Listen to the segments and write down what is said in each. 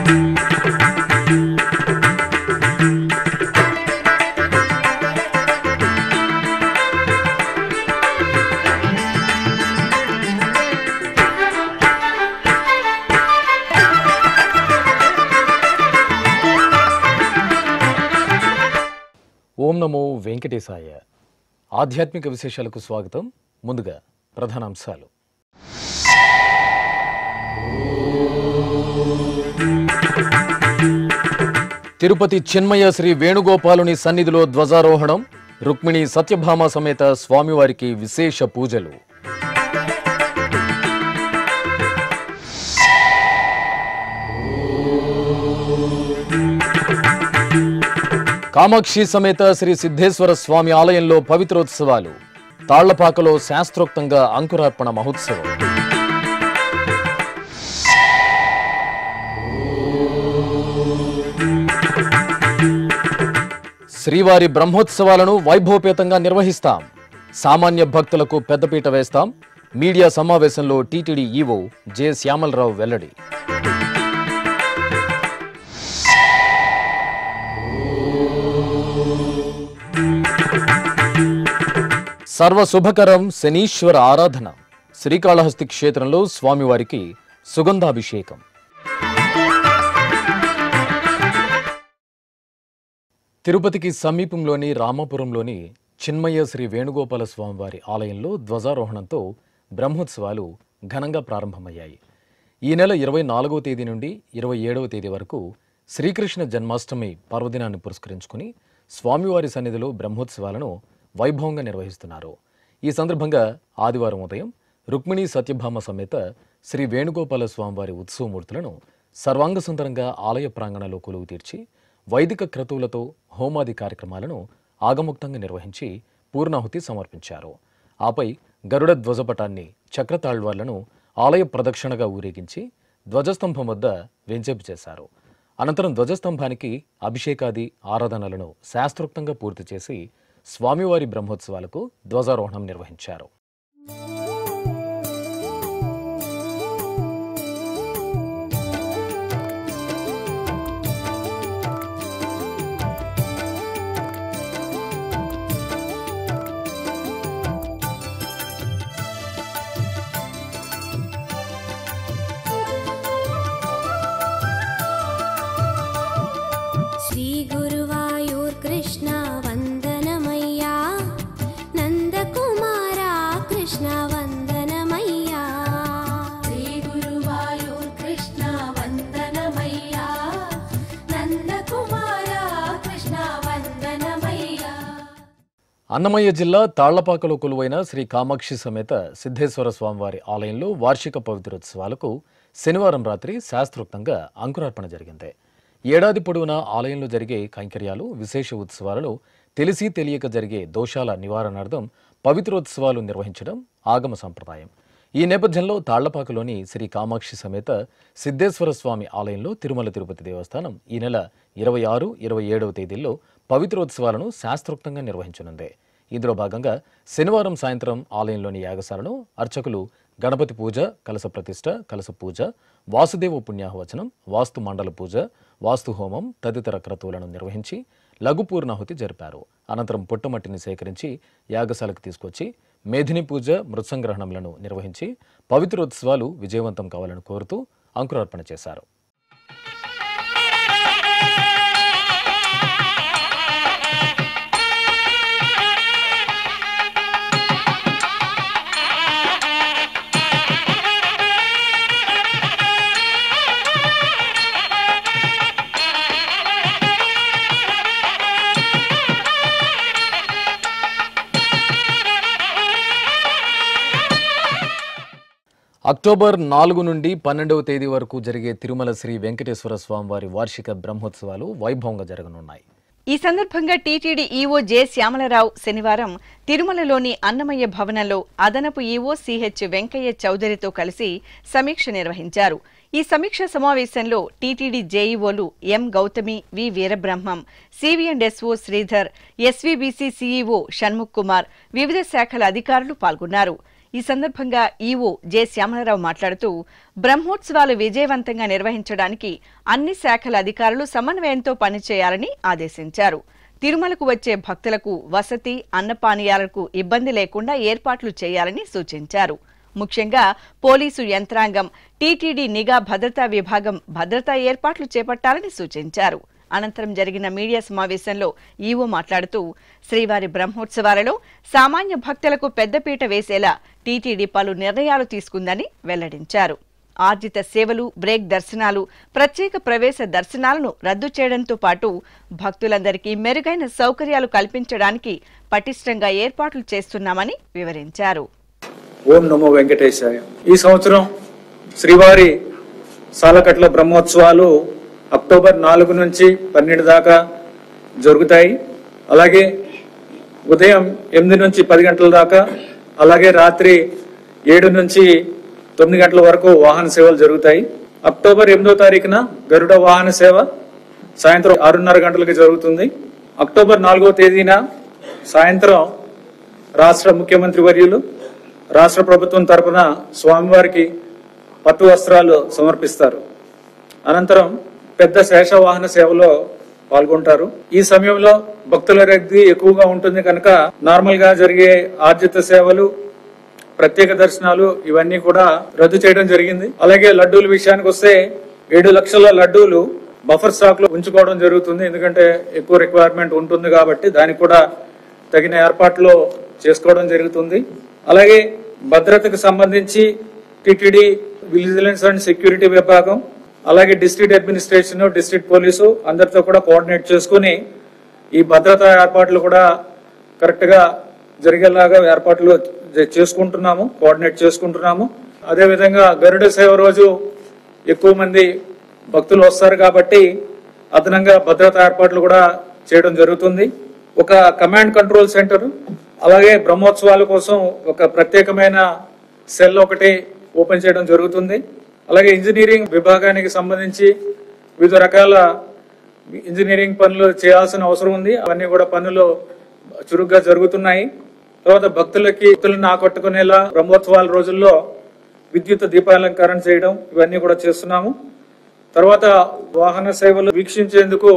ఓం నమో వెంకటేశాయ ఆధ్యాత్మిక విశేషాలకు స్వాగతం ముందుగా ప్రధానాంశాలు తిరుపతి చిన్మయ శ్రీ వేణుగోపాలుని సన్నిధిలో ధ్వజారోహణం రుక్మిణి సత్యభామ సమేత స్వామివారికి విశేష పూజలు కామాక్షి సమేత శ్రీ సిద్ధేశ్వర స్వామి ఆలయంలో పవిత్రోత్సవాలు తాళ్లపాకలో శాస్త్రోక్తంగా అంకురార్పణ మహోత్సవం శ్రీవారి బ్రహ్మోత్సవాలను వైభవపేతంగా నిర్వహిస్తాం సామాన్య భక్తులకు పెద్దపీట వేస్తాం మీడియా సమావేశంలో టీటీడీ ఈవో జె శ్యామలరావు వెల్లడి సర్వ శుభకరం శనీశ్వర ఆరాధన శ్రీకాళహస్తి క్షేత్రంలో స్వామివారికి సుగంధాభిషేకం తిరుపతికి సమీపంలోని రామాపురంలోని చిన్మయ్య శ్రీ వేణుగోపాల స్వామివారి ఆలయంలో ధ్వజారోహణంతో బ్రహ్మోత్సవాలు ఘనంగా ప్రారంభమయ్యాయి ఈ నెల ఇరవై నాలుగవ తేదీ నుండి ఇరవై ఏడవ తేదీ వరకు శ్రీకృష్ణ జన్మాష్టమి పర్వదినాన్ని పురస్కరించుకుని స్వామివారి సన్నిధిలో బ్రహ్మోత్సవాలను వైభవంగా నిర్వహిస్తున్నారు ఈ సందర్భంగా ఆదివారం ఉదయం రుక్మిణి సత్యభామ సమేత శ్రీ వేణుగోపాల స్వామివారి ఉత్సవమూర్తులను సర్వాంగ సుందరంగా ఆలయ ప్రాంగణంలో కొలువు తీర్చి వైదిక క్రతువులతో హోమాది కార్యక్రమాలను ఆగముక్తంగా నిర్వహించి పూర్ణాహుతి సమర్పించారు ఆపై గరుడ ధ్వజపటాన్ని చక్రతాళ్వార్లను ఆలయ ప్రదక్షిణగా ఊరేగించి ధ్వజస్తంభం వద్ద వెంచేపు చేశారు అనంతరం ధ్వజస్తంభానికి అభిషేకాది ఆరాధనలను శాస్త్రోక్తంగా పూర్తి చేసి స్వామివారి బ్రహ్మోత్సవాలకు ధ్వజారోహణం నిర్వహించారు श्रीगुरुवायूर्कृष्ण वन्दनमय्या नन्दकुमारा कृष्ण वन्दनमय्या श्रीगुरुवायूर्कृष्ण वन्दनमय्या नन्दकुमारा कृष्ण वन्दनमय्या అన్నమయ్య జిల్లా తాళ్లపాకలో కొలువైన శ్రీ కామాక్షి సమేత సిద్ధేశ్వర స్వామివారి ఆలయంలో వార్షిక పవిత్రోత్సవాలకు శనివారం రాత్రి శాస్త్రోక్తంగా అంకురార్పణ జరిగింది ఏడాది పొడవునా ఆలయంలో జరిగే కైంకర్యాలు విశేష ఉత్సవాలలో తెలిసి తెలియక జరిగే దోషాల నివారణార్థం పవిత్రోత్సవాలు నిర్వహించడం ఆగమ సంప్రదాయం ఈ నేపథ్యంలో తాళ్లపాకలోని శ్రీ కామాక్షి సమేత సిద్ధేశ్వర స్వామి ఆలయంలో తిరుమల తిరుపతి దేవస్థానం ఈ నెల ఇరవై ఆరు ఇరవై ఏడవ తేదీల్లో పవిత్రోత్సవాలను శాస్త్రోక్తంగా నిర్వహించనుంది ఇందులో భాగంగా శనివారం సాయంత్రం ఆలయంలోని యాగశాలలో అర్చకులు గణపతి పూజ కలస ప్రతిష్ట కలస పూజ వాసుదేవ పుణ్యాహవచనం వాస్తు మండల పూజ వాస్తు హోమం తదితర క్రతువులను నిర్వహించి లఘు పూర్ణాహుతి జరిపారు అనంతరం పుట్టమట్టిని సేకరించి యాగశాలకు తీసుకొచ్చి మేధిని పూజ మృత్సంగ్రహణములను నిర్వహించి పవిత్రోత్సవాలు విజయవంతం కావాలని కోరుతూ అంకురార్పణ చేశారు అక్టోబర్ నాలుగు నుండి పన్నెండవ తేదీ వరకు జరిగే తిరుమల శ్రీ వెంకటేశ్వర స్వామివారి వార్షిక బ్రహ్మోత్సవాలు వైభవంగా జరగనున్నాయి ఈ సందర్భంగా టీటీడీ ఈవో జె శ్యామలరావు శనివారం తిరుమలలోని అన్నమయ్య భవనంలో అదనపు ఈవో సిహెచ్ వెంకయ్య చౌదరితో కలిసి సమీక్ష నిర్వహించారు ఈ సమీక్ష సమావేశంలో టీటీడీ జేఈఓలు M Gautami V Veerabrahmam CV and SO Sridhar SVBC CEO Shanmukh Kumar వివిధ శాఖల అధికారులు పాల్గొన్నారు ఈ సందర్భంగా ఈవో జె శ్యామలరావు మాట్లాడుతూ బ్రహ్మోత్సవాలు విజయవంతంగా నిర్వహించడానికి అన్ని శాఖల అధికారులు సమన్వయంతో పనిచేయాలని ఆదేశించారు తిరుమలకు వచ్చే భక్తులకు వసతి అన్నపానీయాలకు ఇబ్బంది లేకుండా ఏర్పాట్లు చేయాలని సూచించారు ముఖ్యంగా పోలీసు యంత్రాంగం టీటీడీ నిఘా భద్రతా విభాగం భద్రతా ఏర్పాట్లు చేపట్టాలని సూచించారు అనంతరం జరిగిన మీడియా సమావేశంలో ఈవో మాట్లాడుతూ శ్రీవారి బ్రహ్మోత్సవాలలో సామాన్య భక్తులకు పెద్దపీట వేసేలా టీటీడీ పలు నిర్ణయాలు తీసుకుందని వెల్లడించారు ఆర్జిత సేవలు బ్రేక్ దర్శనాలు ప్రత్యేక ప్రవేశ దర్శనాలను రద్దు చేయడంతో పాటు భక్తులందరికీ మెరుగైన సౌకర్యాలు కల్పించడానికి పటిష్టంగా ఏర్పాట్లు చేస్తున్నామని వివరించారు ఓం నమో వెంకటేశాయ ఈ సంవత్సరం శ్రీవారి సాలకట్ల బ్రహ్మోత్సవాలు అక్టోబర్ నాలుగు నుంచి పన్నెండు దాకా జరుగుతాయి అలాగే ఉదయం ఎనిమిది నుంచి పది గంటల దాకా అలాగే రాత్రి ఏడు నుంచి తొమ్మిది గంటల వరకు వాహన సేవలు జరుగుతాయి అక్టోబర్ ఎనిమిదో తారీఖున గరుడ వాహన సేవ సాయంత్రం ఆరున్నర గంటలకు జరుగుతుంది అక్టోబర్ నాలుగో తేదీన సాయంత్రం రాష్ట్ర ముఖ్యమంత్రి వర్యులు రాష్ట్ర ప్రభుత్వం తరపున స్వామివారికి పట్టు వస్త్రాలు సమర్పిస్తారు అనంతరం పెద్ద శేషవాహన సేవలో పాల్గొంటారు ఈ సమయంలో భక్తుల రద్దీ ఎక్కువగా ఉంటుంది కనుక నార్మల్ గా జరిగే ఆర్జిత సేవలు ప్రత్యేక దర్శనాలు ఇవన్నీ కూడా రద్దు చేయడం జరిగింది అలాగే లడ్డూల విషయానికి వస్తే ఏడు లక్షల లడ్డూలు బఫర్ స్టాక్ లో ఉంచుకోవడం జరుగుతుంది ఎందుకంటే ఎక్కువ రిక్వైర్మెంట్ ఉంటుంది కాబట్టి దానికి కూడా తగిన ఏర్పాట్లు చేసుకోవడం జరుగుతుంది అలాగే భద్రతకు సంబంధించి టిటిడి విజిలెన్స్ అండ్ సెక్యూరిటీ విభాగం అలాగే డిస్ట్రిక్ట్ అడ్మినిస్ట్రేషన్ డిస్ట్రిక్ట్ పోలీసు అందరితో కూడా కోఆర్డినేట్ చేసుకుని ఈ భద్రతా ఏర్పాట్లు కూడా కరెక్ట్ గా జరిగేలాగా ఏర్పాట్లు చే- చేసుకుంటున్నాము కోఆర్డినేట్ చేసుకుంటున్నాము అదే విధంగా గరుడ సేవ రోజు ఎక్కువ మంది భక్తులు వస్తారు కాబట్టి అదనంగా భద్రతా ఏర్పాట్లు కూడా చేయడం జరుగుతుంది ఒక కమాండ్ కంట్రోల్ సెంటర్ అలాగే బ్రహ్మోత్సవాల కోసం ఒక ప్రత్యేకమైన సెల్ ఒకటి ఓపెన్ చేయడం జరుగుతుంది అలాగే ఇంజనీరింగ్ విభాగానికి సంబంధించి వివిధ రకాల ఇంజనీరింగ్ పనులు చేయాల్సిన అవసరం ఉంది అవన్నీ కూడా పనులు చురుగ్గా జరుగుతున్నాయి తర్వాత భక్తులకి భక్తులను ఆకట్టుకునేలా బ్రహ్మోత్సవాల రోజుల్లో విద్యుత్ దీపాలంకరణ చేయడం ఇవన్నీ కూడా చేస్తున్నాము తర్వాత వాహన సేవలు వీక్షించేందుకు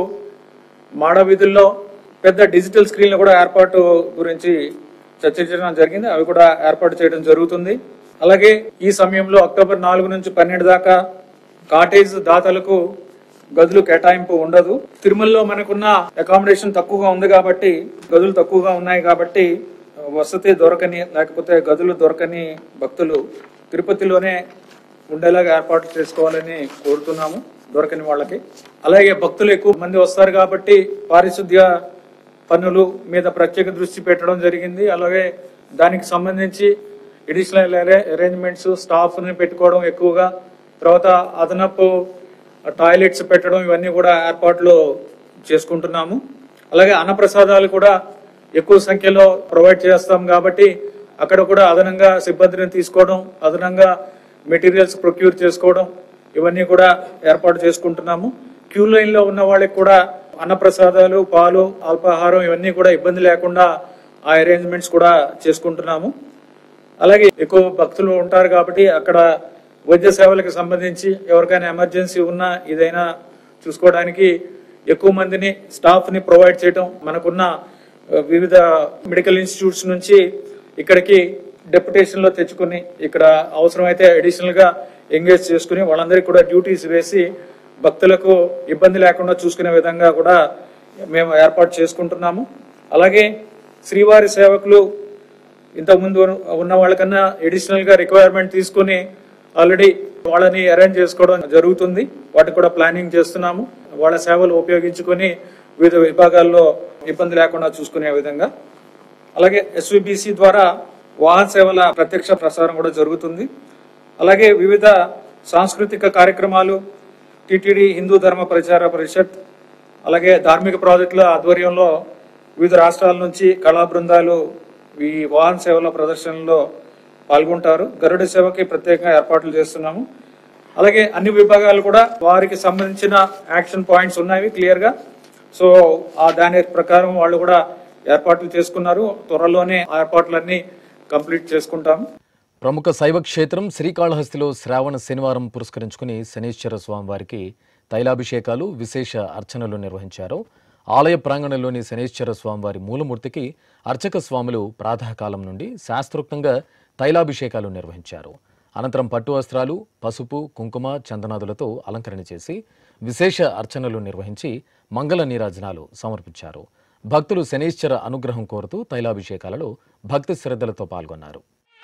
మాడ వీధుల్లో పెద్ద డిజిటల్ స్క్రీన్లు కూడా ఏర్పాటు గురించి చర్చించడం జరిగింది అవి కూడా ఏర్పాటు చేయడం జరుగుతుంది అలాగే ఈ సమయంలో అక్టోబర్ నాలుగు నుంచి పన్నెండు దాకా కాటేజ్ దాతలకు గదులు కేటాయింపు ఉండదు తిరుమలలో మనకున్న అకామిడేషన్ తక్కువగా ఉంది కాబట్టి గదులు తక్కువగా ఉన్నాయి కాబట్టి వసతి దొరకని లేకపోతే గదులు దొరకని భక్తులు తిరుపతిలోనే ఉండేలాగా ఏర్పాట్లు చేసుకోవాలని కోరుతున్నాము దొరకని వాళ్ళకి అలాగే భక్తులు ఎక్కువ మంది వస్తారు కాబట్టి పారిశుద్ధ్య పనులు మీద ప్రత్యేక దృష్టి పెట్టడం జరిగింది అలాగే దానికి సంబంధించి ఎడిషనల్ అరేంజ్మెంట్స్ స్టాఫ్ ని పెట్టుకోవడం ఎక్కువగా తర్వాత అదనపు టాయిలెట్స్ పెట్టడం ఇవన్నీ కూడా ఏర్పాట్లు చేసుకుంటున్నాము అలాగే అన్నప్రసాదాలు కూడా ఎక్కువ సంఖ్యలో ప్రొవైడ్ చేస్తాం కాబట్టి అక్కడ కూడా అదనంగా సిబ్బందిని తీసుకోవడం అదనంగా మెటీరియల్స్ ప్రొక్యూర్ చేసుకోవడం ఇవన్నీ కూడా ఏర్పాటు చేసుకుంటున్నాము క్యూ లైన్ లో ఉన్న వాళ్ళకి కూడా అన్నప్రసాదాలు పాలు అల్పాహారం ఇవన్నీ కూడా ఇబ్బంది లేకుండా ఆ అరేంజ్మెంట్స్ కూడా చేసుకుంటున్నాము అలాగే ఎక్కువ భక్తులు ఉంటారు కాబట్టి అక్కడ వైద్య సేవలకు సంబంధించి ఎవరికైనా ఎమర్జెన్సీ ఉన్నా ఇదైనా చూసుకోవడానికి ఎక్కువ మందిని స్టాఫ్ ని ప్రొవైడ్ చేయడం మనకున్న ఆ, వివిధ మెడికల్ ఇన్స్టిట్యూట్స్ నుంచి ఇక్కడికి డెప్యుటేషన్ లో తెచ్చుకుని ఇక్కడ అవసరమైతే అడిషనల్ గా ఎంగేజ్ చేసుకుని వాళ్ళందరికీ కూడా డ్యూటీస్ వేసి భక్తులకు ఇబ్బంది లేకుండా చూసుకునే విధంగా కూడా మేము ఏర్పాటు చేసుకుంటున్నాము అలాగే శ్రీవారి సేవకులు ఇంతకుముందు ఉన్న వాళ్ళకన్నా అడిషనల్ గా రిక్వైర్మెంట్ తీసుకుని ఆల్రెడీ వాళ్ళని అరేంజ్ చేసుకోవడం జరుగుతుంది వాటికి కూడా ప్లానింగ్ చేస్తున్నాము వాళ్ళ సేవలు ఉపయోగించుకొని వివిధ విభాగాల్లో ఇబ్బంది లేకుండా చూసుకునే విధంగా అలాగే ఎస్విబిసి ద్వారా వాహన సేవల ప్రత్యక్ష ప్రసారం కూడా జరుగుతుంది అలాగే వివిధ సాంస్కృతిక కార్యక్రమాలు టిటిడి హిందూ ధర్మ ప్రచార పరిషత్ అలాగే ధార్మిక ప్రాజెక్టుల ఆధ్వర్యంలో వివిధ రాష్ట్రాల నుంచి కళా బృందాలు ఈ వాహన సేవల ప్రదర్శనలో పాల్గొంటారు గరుడ సేవకి ప్రత్యేకంగా ఏర్పాట్లు చేస్తున్నాము అలాగే అన్ని విభాగాలు కూడా వారికి సంబంధించిన యాక్షన్ పాయింట్స్ ఉన్నాయి క్లియర్ గా సో ఆ దాని ప్రకారం వాళ్ళు కూడా ఏర్పాట్లు చేసుకున్నారు త్వరలోనే ఆ ఏర్పాట్లన్నీ కంప్లీట్ చేసుకుంటాము ప్రముఖ శైవ క్షేత్రం శ్రీకాళహస్తిలో శ్రావణ శనివారం పురస్కరించుకుని శనీశ్వర స్వామివారికి తైలాభిషేకాలు విశేష అర్చనలు నిర్వహించారు ఆలయ ప్రాంగణంలోని శనీశ్వర స్వామివారి మూలమూర్తికి అర్చక స్వాములు ప్రాతకాలం నుండి శాస్త్రోక్తంగా తైలాభిషేకాలు నిర్వహించారు అనంతరం పట్టు వస్త్రాలు పసుపు కుంకుమ చందనాదులతో అలంకరణ చేసి విశేష అర్చనలు నిర్వహించి మంగళ నీరాజనాలు సమర్పించారు భక్తులు శనీశ్వర అనుగ్రహం కోరుతూ తైలాభిషేకాలలో భక్తి శ్రద్ధలతో పాల్గొన్నారు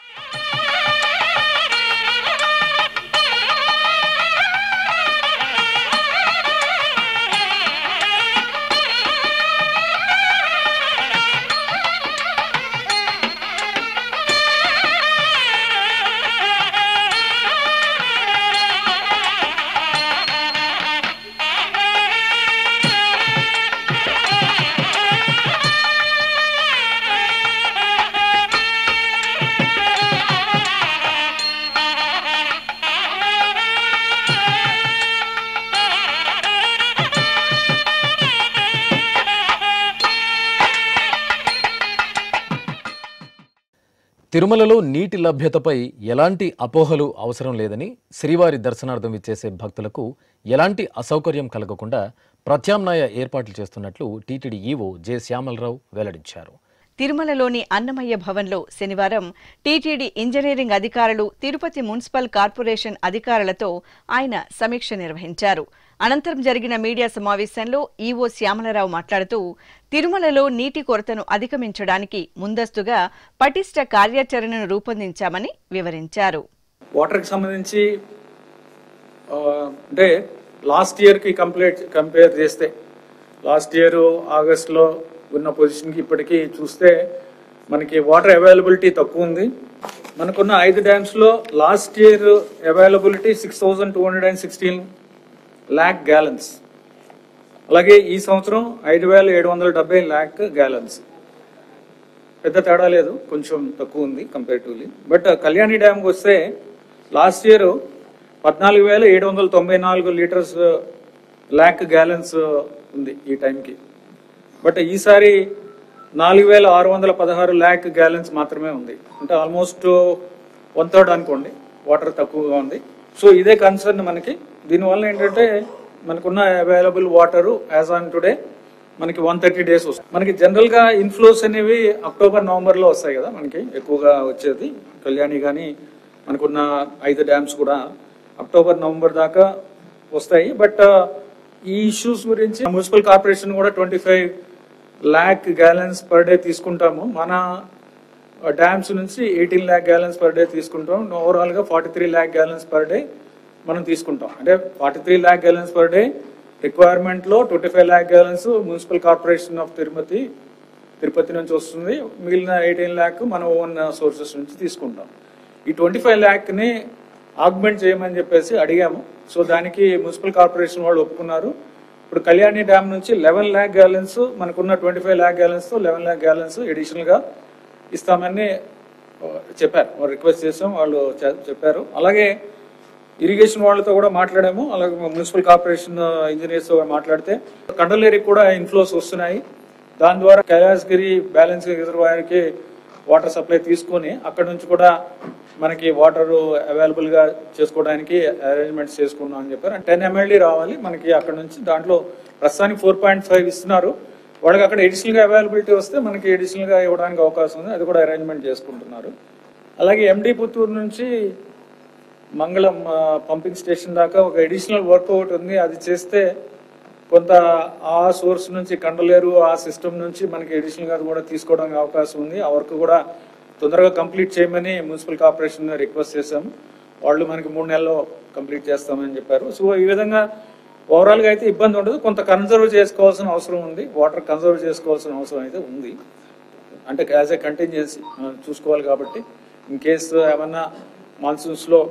తిరుమలలో నీటి లభ్యతపై ఎలాంటి అపోహలు అవసరం లేదని శ్రీవారి దర్శనార్థం ఇచ్చేసే భక్తులకు ఎలాంటి అసౌకర్యం కలగకుండా ప్రత్యామ్నాయ ఏర్పాట్లు చేస్తున్నట్లు టీటీడీ ఈవో జె శ్యామలరావు వెల్లడించారు తిరుమలలోని అన్నమయ్య భవన్లో శనివారం టీటీడీ ఇంజనీరింగ్ అధికారులు తిరుపతి మున్సిపల్ కార్పొరేషన్ అధికారులతో ఆయన సమీక్ష నిర్వహించారు అనంతరం జరిగిన మీడియా సమావేశంలో ఈవో శ్యామలరావు మాట్లాడుతూ తిరుమలలో నీటి కొరతను అధిగమించడానికి ముందస్తుగా పటిష్ట కార్యాచరణను రూపొందించామని వివరించారు వాటర్కి సంబంధించి ఆ, అంటే లాస్ట్ ఇయర్కి కంప్లీట్ కంపేర్ చేస్తే లాస్ట్ ఇయర్ ఆగస్ట్లో ఉన్న పొజిషన్కి ఇప్పటికీ చూస్తే మనకి వాటర్ అవైలబిలిటీ తక్కువ ఉంది మనకున్న ఐదు డ్యామ్స్లో last year availability six thousand two hundred and sixteen lakh gallons అలాగే ఈ సంవత్సరం ఐదు వేల ఏడు వందల డెబ్బై ల్యాక్ గ్యాలన్స్ పెద్ద తేడా లేదు కొంచెం తక్కువ ఉంది కంపేరిటివ్లీ బట్ కళ్యాణి డ్యామ్కి వస్తే లాస్ట్ ఇయర్ పద్నాలుగు వేల ఏడు వందల తొంభై నాలుగు లీటర్స్ ల్యాక్ గ్యాలన్స్ ఉంది ఈ టైంకి బట్ ఈసారి నాలుగు వేల ఆరు వందల పదహారు ల్యాక్ గ్యాలన్స్ మాత్రమే ఉంది అంటే ఆల్మోస్ట్ వన్ థర్డ్ అనుకోండి వాటర్ తక్కువగా ఉంది సో ఇదే కన్సర్న్ మనకి దీనివల్ల ఏంటంటే మనకున్న available water as on today మనకి వన్ థర్టీ డేస్ వస్తాయి మనకి జనరల్ గా ఇన్ఫ్లోస్ అనేవి అక్టోబర్ నవంబర్ లో వస్తాయి కదా మనకి ఎక్కువగా వచ్చేది కళ్యాణి కానీ మనకున్న ఐదు డ్యామ్స్ కూడా అక్టోబర్ నవంబర్ దాకా వస్తాయి బట్ ఈ ఇష్యూస్ గురించి మున్సిపల్ కార్పొరేషన్ కూడా twenty five lakh gallons per day తీసుకుంటాము మన డ్యామ్స్ నుంచి eighteen lakh gallons per day తీసుకుంటాం ఓవరాల్ గా forty three lakh gallons per day మనం తీసుకుంటాం అంటే forty three lakh gallons per day requirement లో twenty five lakh gallons municipal corporation of Tirupati Tirupati నుంచి వస్తుంది మిగిలిన ఎయిటీన్ ల్యాక్ మన ఓన్ సోర్సెస్ నుంచి తీసుకుంటాం ఈ ట్వంటీ ఫైవ్ ల్యాక్ ని ఆగ్మెంట్ చేయమని చెప్పేసి అడిగాము సో దానికి మున్సిపల్ కార్పొరేషన్ వాళ్ళు ఒప్పుకున్నారు ఇప్పుడు కళ్యాణి డ్యామ్ నుంచి లెవెన్ ల్యాక్ గ్యాలన్స్ మనకున్న ట్వంటీ ఫైవ్ ల్యాక్ గ్యాలన్స్ తో లెవెన్ ల్యాక్ గ్యాలన్స్ అడిషనల్ గా ఇస్తామని ఆ, చెప్పారు వాళ్ళు రిక్వెస్ట్ చేసాం వాళ్ళు చె- చెప్పారు అలాగే ఇరిగేషన్ వాళ్ళతో కూడా మాట్లాడాము అలాగే మున్సిపల్ కార్పొరేషన్ ఇంజనీర్స్ తో మాట్లాడితే కండలేరికి కూడా ఇన్ఫ్లోస్ వస్తున్నాయి దాని ద్వారా కైలాసగిరి బ్యాలెన్స్ రిజర్వాయర్ కి వాటర్ సప్లై తీసుకొని అక్కడ నుంచి కూడా మనకి వాటర్ అవైలబుల్ గా చేసుకోవడానికి అరేంజ్మెంట్స్ చేసుకున్నాం అని చెప్పారు టెన్ ఎంఎల్డీ రావాలి మనకి అక్కడ నుంచి దాంట్లో ప్రస్తుతానికి ఫోర్ పాయింట్ ఫైవ్ ఇస్తున్నారు వాళ్ళకి అక్కడ ఎడిషనల్ గా అవైలబిలిటీ వస్తే మనకి ఎడిషనల్ గా ఇవ్వడానికి అవకాశం ఉంది అది కూడా అరేంజ్మెంట్ చేసుకుంటున్నారు అలాగే ఎండి పుత్తూరు నుంచి మంగళం ఆ, పంపింగ్ స్టేషన్ దాకా ఒక అడిషనల్ వర్క్ ఒకటి ఉంది అది చేస్తే కొంత ఆ సోర్స్ నుంచి కండలేరు ఆ సిస్టమ్ నుంచి మనకి అడిషనల్ గా కూడా తీసుకోవడానికి అవకాశం ఉంది ఆ వర్క్ కూడా తొందరగా కంప్లీట్ చేయమని మున్సిపల్ కార్పొరేషన్ రిక్వెస్ట్ చేశాము వాళ్ళు మనకి మూడు నెలల్లో కంప్లీట్ చేస్తామని చెప్పారు సో ఈ విధంగా ఓవరాల్ గా అయితే ఇబ్బంది ఉండదు కొంత కన్సర్వ్ చేసుకోవాల్సిన అవసరం ఉంది వాటర్ కన్సర్వ్ చేసుకోవాల్సిన అవసరం అయితే ఉంది అంటే యాజ్ ఏ కంటింజెన్సీ మనం చూసుకోవాలి కాబట్టి ఇన్ కేసు ఏమన్నా మాన్సూన్స్ లో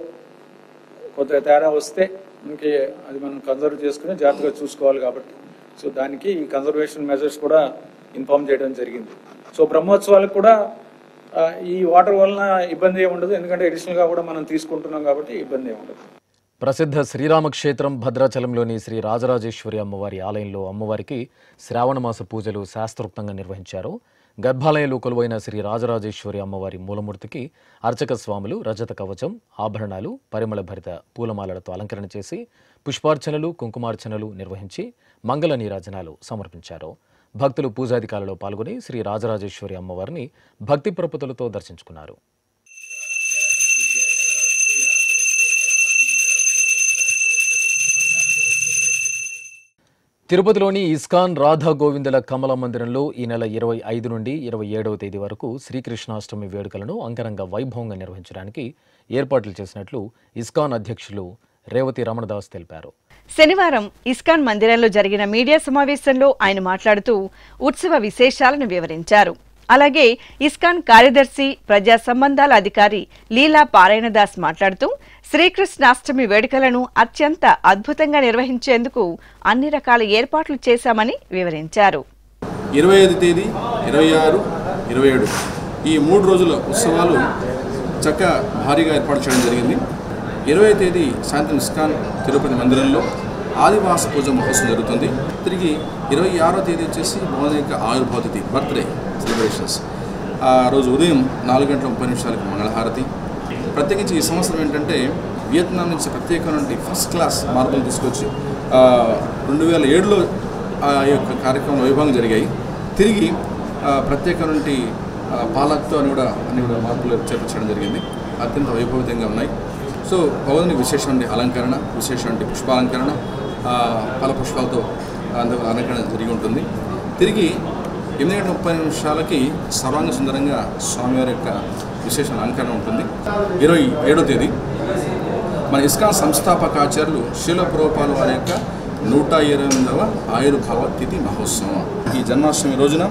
కొంత తేడా వస్తే మనకి అది మనం కన్సర్వ్ చేసుకుని జాగ్రత్తగా చూసుకోవాలి కాబట్టి సో దానికి ఈ కన్జర్వేషన్ మెజర్స్ కూడా ఇన్ఫార్మ్ చేయడం జరిగింది సో బ్రహ్మోత్సవాలకు కూడా ఆ, ఈ వాటర్ వలన ఇబ్బంది ఏమి ఉండదు ఎందుకంటే అడిషనల్ గా కూడా మనం తీసుకుంటున్నాం కాబట్టి ఇబ్బంది ఏమి ఉండదు ప్రసిద్ధ శ్రీరామక్షేత్రం భద్రాచలంలోని శ్రీ రాజరాజేశ్వరి అమ్మవారి ఆలయంలో అమ్మవారికి శ్రావణమాస పూజలు శాస్త్రోక్తంగా నిర్వహించారు గర్భాలయంలో కొలువైన శ్రీ రాజరాజేశ్వరి అమ్మవారి మూలమూర్తికి అర్చక స్వాములు రజత కవచం ఆభరణాలు పరిమళ భరిత పూలమాలలతో అలంకరణ చేసి పుష్పార్చనలు కుంకుమార్చనలు నిర్వహించి మంగళ నీరాజనాలు సమర్పించారు భక్తులు పూజాధికారులో పాల్గొని శ్రీ రాజరాజేశ్వరి అమ్మవారిని భక్తి ప్రపతులతో దర్శించుకున్నారు తిరుపతిలోని ఇస్కాన్ రాధా గోవిందుల కమల మందిరంలో ఈ నెల ఇరవై ఐదు నుండి ఇరవై ఏడవ తేదీ వరకు శ్రీకృష్ణాష్టమి వేడుకలను అంగరంగ వైభవంగా నిర్వహించడానికి ఏర్పాట్లు చేసినట్లు ఇస్కాన్ అధ్యక్షులు రేవతి రమణదాస్ తెలిపారు శనివారం ఇస్కాన్ మందిరంలో జరిగిన మీడియా సమావేశంలో ఆయన మాట్లాడుతూ ఉత్సవ విశేషాలను వివరించారు అలాగే ఇస్కాన్ కార్యదర్శి ప్రజా సంబంధాల అధికారి లీలా పారాయణదాస్ మాట్లాడుతూ శ్రీకృష్ణాష్టమి వేడుకలను అత్యంత అద్భుతంగా నిర్వహించేందుకు అన్ని రకాల ఏర్పాట్లు చేశామని వివరించారు ఇరవై ఐదు తేదీ ఇరవై ఆరు ఇరవై ఏడు ఈ మూడు రోజుల ఉత్సవాలు చక్క భారీగా ఏర్పాటు చేయడం జరిగింది ఇరవై తేదీ సాయంత్రం ఇస్కాన్ తిరుపతి మందిరంలో ఆదివాస పూజ మహోత్సవం జరుగుతుంది తిరిగి ఇరవై ఆరో తేదీ వచ్చేసి భవన యొక్క ఆవిర్భావ తిథి బర్త్డే సెలబ్రేషన్స్ ఆ రోజు ఉదయం నాలుగు గంటల ముప్పై నిమిషాలకు మంగళహారతి ప్రత్యేకించి ఈ సంవత్సరం ఏంటంటే వియత్నాం నుంచి ప్రత్యేకమైన ఫస్ట్ క్లాస్ మార్పులు తీసుకొచ్చి ఆ, రెండు వేల ఏడులో ఆ యొక్క కార్యక్రమం వైభవంగా జరిగాయి తిరిగి ఆ, ప్రత్యేకమైన పాలక్తో అని కూడా అన్ని కూడా మార్పులు చేర్చడం జరిగింది అత్యంత వైభవితంగా ఉన్నాయి సో భవనానికి విశేషమైన అలంకరణ విశేషమైన పుష్పాలంకరణ ఆ, ఫల పుష్పాలతో అందులో అలంకరణ జరిగి ఉంటుంది తిరిగి ఎనిమిది గంటల ముప్పై నిమిషాలకి సర్వాంగ సుందరంగా స్వామివారి యొక్క విశేష అలంకరణ ఉంటుంది ఇరవై ఏడో తేదీ మన ఇస్కాన్ సంస్థాపక ఆచార్యులు శీల ప్రోపాలు వారి యొక్క నూట ఎనిమిదవ ఆయుర్భావ తిథి మహోత్సవం ఈ జన్మాష్టమి రోజున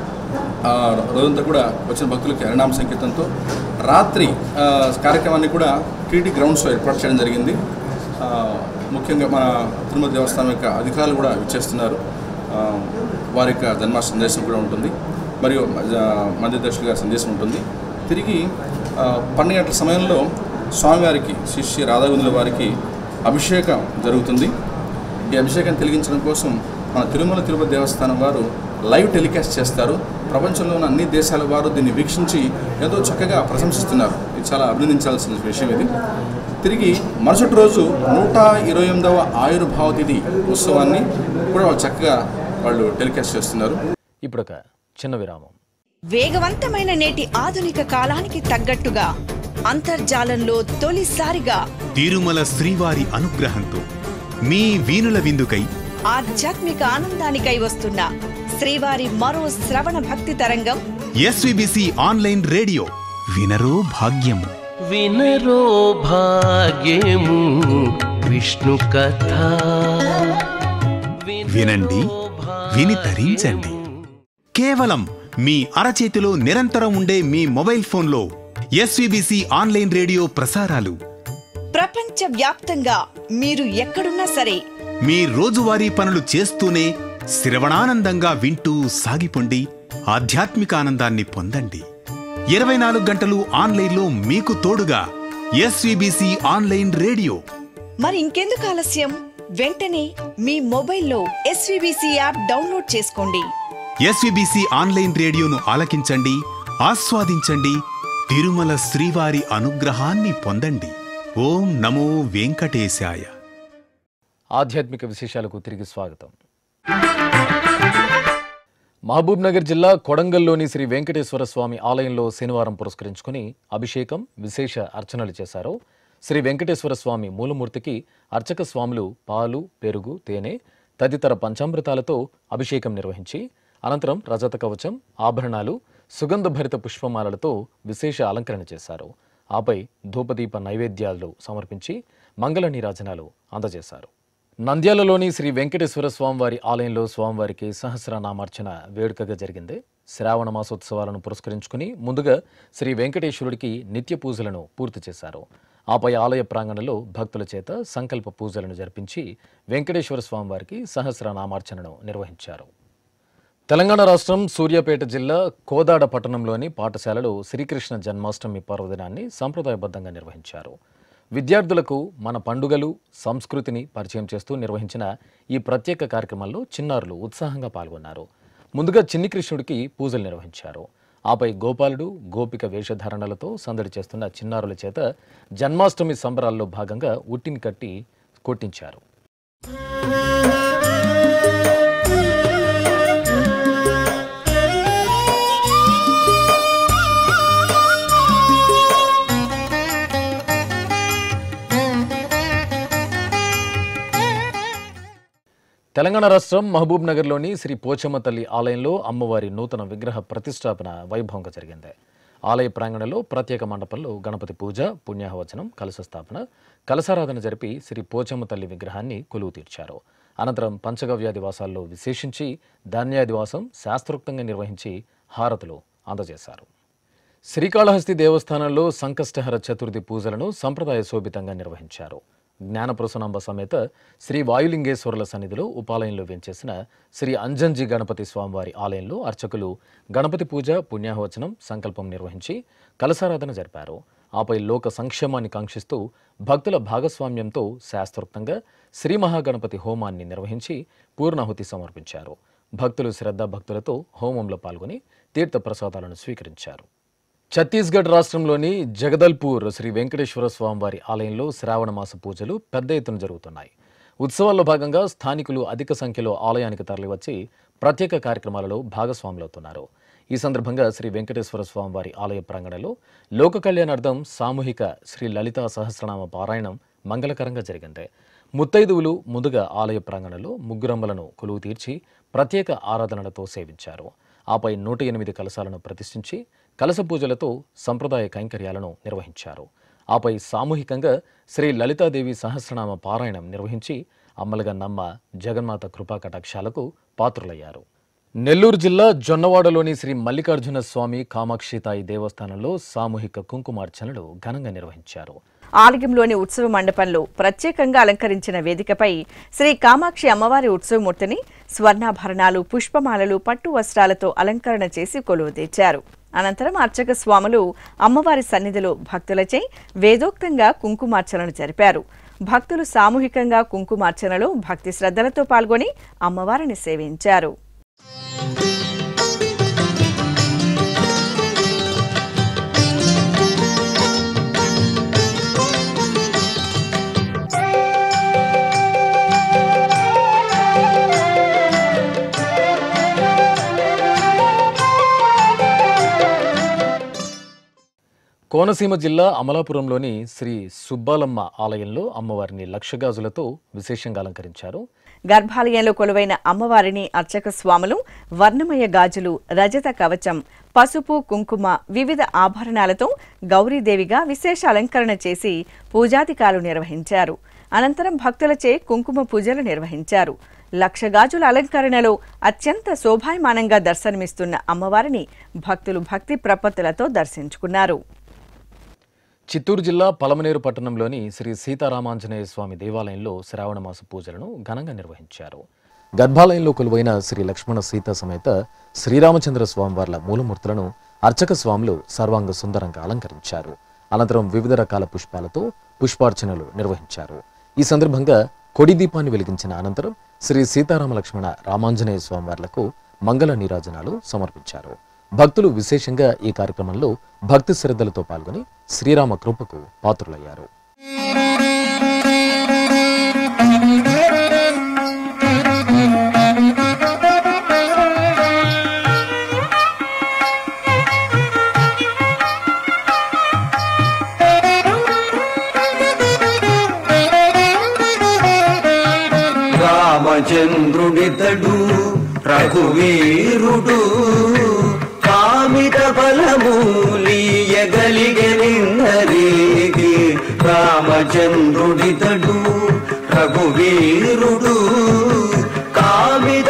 ఆ రోజంతా కూడా వచ్చిన భక్తులకి హరినామ సంకీర్తనతో రాత్రి ఆ, కార్యక్రమాన్ని కూడా టీటీ గ్రౌండ్స్లో ఏర్పాటు చేయడం జరిగింది ఆ, ముఖ్యంగా మన తిరుమల దేవస్థానం యొక్క అధికారులు కూడా ఇచ్చేస్తున్నారు ఆ, వారి యొక్క జన్మాష్టమి సందేశం కూడా ఉంటుంది మరియు మధ్యదర్శులు గారి సందేశం ఉంటుంది తిరిగి ఆ, పన్నెండు గంటల సమయంలో స్వామివారికి శ్రీ శ్రీ రాధాగోవిందుల వారికి అభిషేకం జరుగుతుంది ఈ అభిషేకం తెలిగించడం కోసం మన తిరుమల తిరుపతి దేవస్థానం వారు లైవ్ టెలికాస్ట్ చేస్తారు ప్రపంచంలో ఉన్న అన్ని దేశాల వారు దీన్ని వీక్షించి ఎంతో చక్కగా ప్రశంసిస్తున్నారు ఇది చాలా అభినందించాల్సిన విషయం ఇది తిరిగి మరుసటి రోజు నూట ఇరవై ఎనిమిదవ ఆయుర్భావ తిథి ఉత్సవాన్ని కూడా వాళ్ళు చక్కగా వాళ్ళు టెలికాస్ట్ చేస్తున్నారు ఇప్పుడొక చిన్న విరామం వేగవంతమైన నేటి ఆధునిక కాలానికి తగ్గట్టుగా అంతర్జాలంలో తొలిసారిగా తిరుమల శ్రీవారి అనుగ్రహంతో మీ వీణుల విందుకై ఆధ్యాత్మిక ఆనందానికై వస్తున్న శ్రీవారి మరో శ్రవణ భక్తి తరంగం ఎస్విబిసి ఆన్లైన్ రేడియో వినరో భాగ్యము వినరో భాగ్యము విష్ణు కథ వినండి విని తరించండి కేవలం మీ అరచేతిలో నిరంతరం ఉండే మీ మొబైల్ ఫోన్లో ఎస్విబిసి ఆన్లైన్ రేడియో ప్రసారాలు ప్రపంచ వ్యాప్తంగా మీరు ఎక్కడున్నా సరే మీ రోజువారీ పనులు చేస్తూనే శ్రవణానందంగా వింటూ సాగిపోండి ఆధ్యాత్మిక ఆనందాన్ని పొందండి ఇరవై నాలుగు గంటలు ఆన్లైన్లో మీకు తోడుగా ఎస్విబిసి ఆన్లైన్ రేడియో మరి ఇంకెందుకు ఆలస్యం వెంటనే మీ మొబైల్లో ఎస్వీబీసీ యాప్ డౌన్లోడ్ చేసుకోండి ఎస్విబిసి ఆన్లైన్ రేడియోను ఆలకించండి ఆస్వాదించండి తిరుమల శ్రీవారి అనుగ్రహాన్ని పొందండి ఓం నమో వెంకటేశాయ ఆధ్యాత్మిక విశేషాలకు తిరిగి స్వాగతం మహబూబ్ నగర్ జిల్లా కొడంగల్లోని శ్రీ వెంకటేశ్వర స్వామి ఆలయంలో శనివారం పురస్కరించుకుని అభిషేకం విశేష అర్చనలు చేశారు శ్రీ వెంకటేశ్వర స్వామి మూలమూర్తికి అర్చక స్వాములు పాలు పెరుగు తేనె తదితర పంచామృతాలతో అభిషేకం నిర్వహించి అనంతరం రజత కవచం ఆభరణాలు సుగంధభరిత పుష్పమాలలతో విశేష అలంకరణ చేశారు ఆపై ధూపదీప నైవేద్యాలు సమర్పించి మంగళ నీరాజనాలు అందజేశారు నంద్యాలలోని శ్రీ వెంకటేశ్వర స్వామివారి ఆలయంలో స్వామివారికి సహస్రనామార్చన వేడుకగా జరిగింది శ్రావణ మాసోత్సవాలను పురస్కరించుకుని ముందుగా శ్రీ వెంకటేశ్వరుడికి నిత్య పూజలను పూర్తి చేశారు ఆపై ఆలయ ప్రాంగణంలో భక్తుల చేత సంకల్ప పూజలను జరిపించి వెంకటేశ్వర స్వామివారికి సహస్రనామార్చనను నిర్వహించారు తెలంగాణ రాష్ట్రం సూర్యాపేట జిల్లా కోదాడ పట్టణంలోని పాఠశాలలో శ్రీకృష్ణ జన్మాష్టమి పర్వదినాన్ని సంప్రదాయబద్ధంగా నిర్వహించారు విద్యార్థులకు మన పండుగలు సంస్కృతిని పరిచయం చేస్తూ నిర్వహించిన ఈ ప్రత్యేక కార్యక్రమంలో చిన్నారులు ఉత్సాహంగా పాల్గొన్నారు ముందుగా చిన్ని కృష్ణుడికి పూజలు నిర్వహించారు ఆపై గోపాలుడు గోపిక వేషధారణలతో సందడి చేస్తున్న చిన్నారుల చేత జన్మాష్టమి సంబరాల్లో భాగంగా ఉట్టిని కట్టి కొట్టించారు తెలంగాణ రాష్ట్రం మహబూబ్ నగర్లోని శ్రీ పోచమ్మ తల్లి ఆలయంలో అమ్మవారి నూతన విగ్రహ ప్రతిష్టాపన వైభవంగా జరిగింది ఆలయ ప్రాంగణంలో ప్రత్యేక మండపంలో గణపతి పూజ పుణ్యాహవచనం కలశ స్థాపన కలశారాధన జరిపి శ్రీ పోచమ్మ తల్లి విగ్రహాన్ని కొలువు తీర్చారు అనంతరం పంచగవ్యాదివాసాల్లో విశేషించి ధాన్యాదివాసం శాస్త్రోక్తంగా నిర్వహించి హారతులు అందజేశారు శ్రీకాళహస్తి దేవస్థానంలో సంకష్టహర చతుర్థి పూజలను సంప్రదాయ శోభితంగా నిర్వహించారు జ్ఞానప్రసనాంబ సమేత శ్రీ వాయులింగేశ్వరుల సన్నిధిలో ఉపాలయంలో వెంచేసిన శ్రీ అంజంజి గణపతి స్వామివారి ఆలయంలో అర్చకులు గణపతి పూజ పుణ్యాహవచనం సంకల్పం నిర్వహించి కలశారాధన జరిపారు ఆపై లోక సంక్షేమాన్ని కాంక్షిస్తూ భక్తుల భాగస్వామ్యంతో శాస్త్రోక్తంగా శ్రీ మహాగణపతి హోమాన్ని నిర్వహించి పూర్ణాహుతి సమర్పించారు భక్తులు శ్రద్ధా భక్తులతో హోమంలో పాల్గొని తీర్థ ప్రసాదాలను స్వీకరించారు ఛత్తీస్గఢ్ రాష్ట్రంలోని జగదల్పూర్ శ్రీ వెంకటేశ్వర స్వామివారి ఆలయంలో శ్రావణ మాస పూజలు పెద్ద ఎత్తున జరుగుతున్నాయి ఉత్సవాల్లో భాగంగా స్థానికులు అధిక సంఖ్యలో ఆలయానికి తరలివచ్చి ప్రత్యేక కార్యక్రమాలలో భాగస్వాములవుతున్నారు ఈ సందర్భంగా శ్రీ వెంకటేశ్వర స్వామివారి ఆలయ ప్రాంగణంలో లోక కళ్యాణార్థం సామూహిక శ్రీ లలితా సహస్రనామ పారాయణం మంగళకరంగా జరిగింది ముత్తైదువులు ముందుగా ఆలయ ప్రాంగణంలో ముగ్గురమ్మలను కొలువు తీర్చి ప్రత్యేక ఆరాధనలతో సేవించారు ఆపై నూట ఎనిమిది కలశాలను ప్రతిష్ఠించి కలశ పూజలతో సంప్రదాయ కైంకర్యాలను నిర్వహించారు ఆపై సామూహికంగా శ్రీ లలితాదేవి సహస్రనామ పారాయణం నిర్వహించి అమ్మలుగా నమ్మ జగన్మాత కృపా కటాక్షాలకు పాత్రులయ్యారు నెల్లూరు జిల్లా జొన్నవాడలోని శ్రీ మల్లికార్జున స్వామి కామాక్షితాయి దేవస్థానంలో సామూహిక కుంకుమార్చనలు ఘనంగా నిర్వహించారు ఆలయంలోని ఉత్సవ మండపంలో ప్రత్యేకంగా అలంకరించిన వేదికపై శ్రీ కామాక్షి అమ్మవారి ఉత్సవమూర్తిని స్వర్ణాభరణాలు పుష్పమాలలు పట్టు వస్త్రాలతో అలంకరణ చేసి కొలువు తెచ్చారు అనంతరం అర్చక స్వాములు అమ్మవారి సన్నిధిలో భక్తులచే వేదోక్తంగా కుంకుమార్చనలు జరిపారు భక్తులు సామూహికంగా కుంకుమార్చనలో భక్తి శ్రద్ధలతో పాల్గొని అమ్మవారిని సేవించారు కోనసీమ జిల్లా అమలాపురంలోని శ్రీ సుబ్బాలమ్మ ఆలయంలో అమ్మవారిని లక్షగాజులతో విశేషంగా అలంకరించారు గర్భాలయంలో కొలువైన అమ్మవారిని అర్చక స్వాములు వర్ణమయ గాజులు రజత కవచం పసుపు కుంకుమ వివిధ ఆభరణాలతో గౌరీదేవిగా విశేష అలంకరణ చేసి పూజాధికారులు నిర్వహించారు అనంతరం భక్తులచే కుంకుమ పూజలు నిర్వహించారు లక్ష గాజుల అలంకరణలో అత్యంత శోభాయమానంగా దర్శనమిస్తున్న అమ్మవారిని భక్తులు భక్తి ప్రపత్తులతో దర్శించుకున్నారు చిత్తూరు జిల్లా పలమనేరు పట్టణంలోని శ్రీ సీతారామాంజనేయ స్వామి దేవాలయంలో శ్రావణ మాస పూజలను ఘనంగా నిర్వహించారు గర్భాలయంలో కొలువైన శ్రీ లక్ష్మణ సీత సమేత శ్రీరామచంద్ర స్వామివార్ల మూలమూర్తులను అర్చక స్వాములు సర్వాంగ సుందరంగా అలంకరించారు అనంతరం వివిధ రకాల పుష్పాలతో పుష్పార్చనలు నిర్వహించారు ఈ సందర్భంగా కొడి దీపాన్ని వెలిగించిన అనంతరం శ్రీ సీతారామ లక్ష్మణ రామాంజనేయ స్వామివార్లకు మంగళ నీరాజనాలు సమర్పించారు భక్తులు విశేషంగా ఈ కార్యక్రమంలో భక్తి శ్రద్ధలతో పాల్గొని శ్రీరామ కృపకు పాత్రులయ్యారు రామచంద్రుడితడు రఘువీరుడు కామిత ఫలమూలీయగలిగనిన్నరీగి రామచంద్రుడితడు రఘువీరుడు కామిత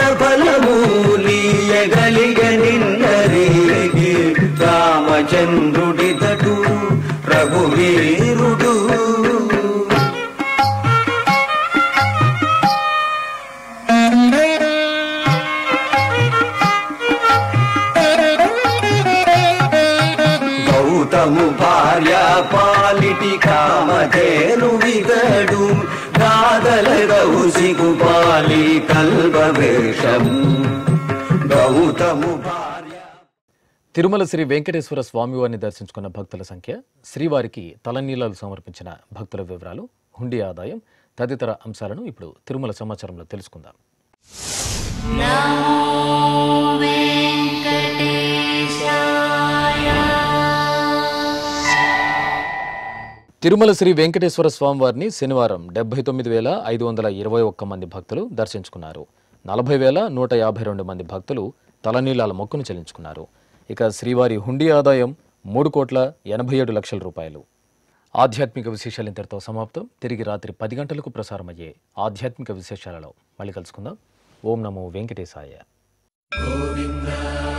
ఫలమూలీయగలిగనిన్నరీగి రామచంద్రుడితడు రఘువీరుడు గౌతము భార్య పాలిటి కామధేను విగడు గాదల గౌసిగు పాలి కల్పవేషం గౌతము భార్య తిరుమల శ్రీ వెంకటేశ్వర స్వామివారిని దర్శించుకున్న భక్తుల సంఖ్య శ్రీవారికి తలనీలాలు సమర్పించిన భక్తుల వివరాలు హుండీ ఆదాయం తదితర అంశాలను ఇప్పుడు తిరుమల సమాచారంలో తెలుసుకుందాం తిరుమల శ్రీ వెంకటేశ్వర స్వామివారిని శనివారం డెబ్బై తొమ్మిది వేల ఐదు వందల ఇరవై ఒక్క మంది భక్తులు దర్శించుకున్నారు నలభై వేల నూట యాభై రెండు మంది భక్తులు తలనీలాల మొక్కును చెల్లించుకున్నారు ఇక శ్రీవారి హుండీ ఆదాయం మూడు కోట్ల ఎనభై ఏడు లక్షల రూపాయలు ఆధ్యాత్మిక విశేషాలు ఇంతటితో సమాప్తం తిరిగి రాత్రి పది గంటలకు ప్రసారమయ్యే ఆధ్యాత్మిక విశేషాలలో మళ్ళీ కలుసుకుందాం ఓం నమో వెంకటేశాయ గోవింద